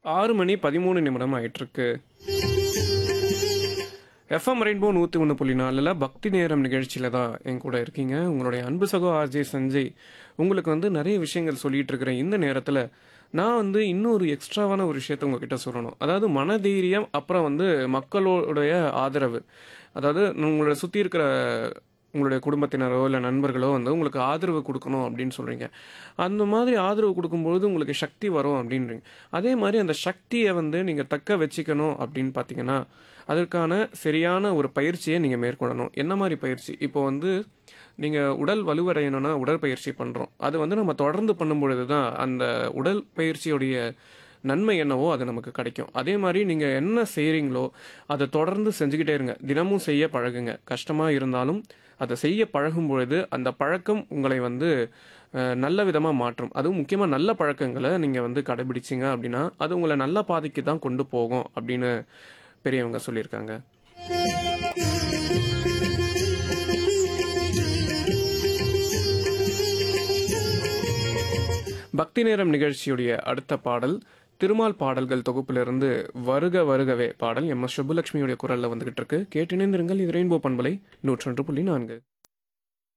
ஆறு மணி பதிமூணு நிமிடம் ஆயிட்டிருக்கு எஃப்எம் ரெயின்போ நூற்றி ஒன்று புள்ளி நாலில் பக்தி நேரம் நிகழ்ச்சியில் தான் என் கூட இருக்கீங்க உங்களுடைய அன்பு சகோ ஆர்ஜே சஞ்சய் உங்களுக்கு வந்து நிறைய விஷயங்கள் சொல்லிட்டு இருக்கிற இந்த நேரத்தில் நான் வந்து இன்னொரு எக்ஸ்ட்ராவான ஒரு விஷயத்த உங்ககிட்ட சொல்லணும் அதாவது மனதைரியம் அப்புறம் வந்து மக்களுடைய ஆதரவு அதாவது உங்களை சுற்றி இருக்கிற உங்களுடைய குடும்பத்தினரோ இல்லை நண்பர்களோ வந்து உங்களுக்கு ஆதரவு கொடுக்கணும் அப்படின்னு சொல்கிறீங்க அந்த மாதிரி ஆதரவு கொடுக்கும்பொழுது உங்களுக்கு சக்தி வரும் அப்படின்றீங்க அதே மாதிரி அந்த சக்தியை வந்து நீங்கள் தக்க வச்சுக்கணும் அப்படின்னு பார்த்தீங்கன்னா அதற்கான சரியான ஒரு பயிற்சியை நீங்கள் மேற்கொள்ளணும் என்ன மாதிரி பயிற்சி இப்போ வந்து நீங்கள் உடல் வலுவடையணும்னா உடற்பயிற்சி பண்ணுறோம் அது வந்து நம்ம தொடர்ந்து பண்ணும் பொழுது தான் அந்த உடல் பயிற்சியுடைய நன்மை என்னவோ அது நமக்கு கிடைக்கும் அதே மாதிரி நீங்கள் என்ன செய்கிறீங்களோ அதை தொடர்ந்து செஞ்சுக்கிட்டே இருங்க தினமும் செய்ய பழகுங்க கஷ்டமாக இருந்தாலும் அதை செய்ய பழகும் பொழுது அந்த பழக்கம் உங்களை வந்து அஹ், நல்ல விதமாக மாற்றும் அதுவும் முக்கியமாக நல்ல பழக்கங்களை நீங்கள் வந்து கடைபிடிச்சிங்க அப்படின்னா அது உங்களை நல்ல பாதைக்கு தான் கொண்டு போகும் அப்படின்னு பெரியவங்க சொல்லியிருக்காங்க பக்தி நேரம் நிகழ்ச்சியுடைய அடுத்த பாடல் திருமால் பாடல்கள் தொகுப்பிலிருந்து வருக வருகவே பாடல் எம் எஸ் சுப்புலட்சுமியுடைய குரல்ல வந்துகிட்டு இருக்கு கேட்டிணைந்திருங்கள் இது ரெயின்போ பண்பலை நூற்றொன்று புள்ளி நான்கு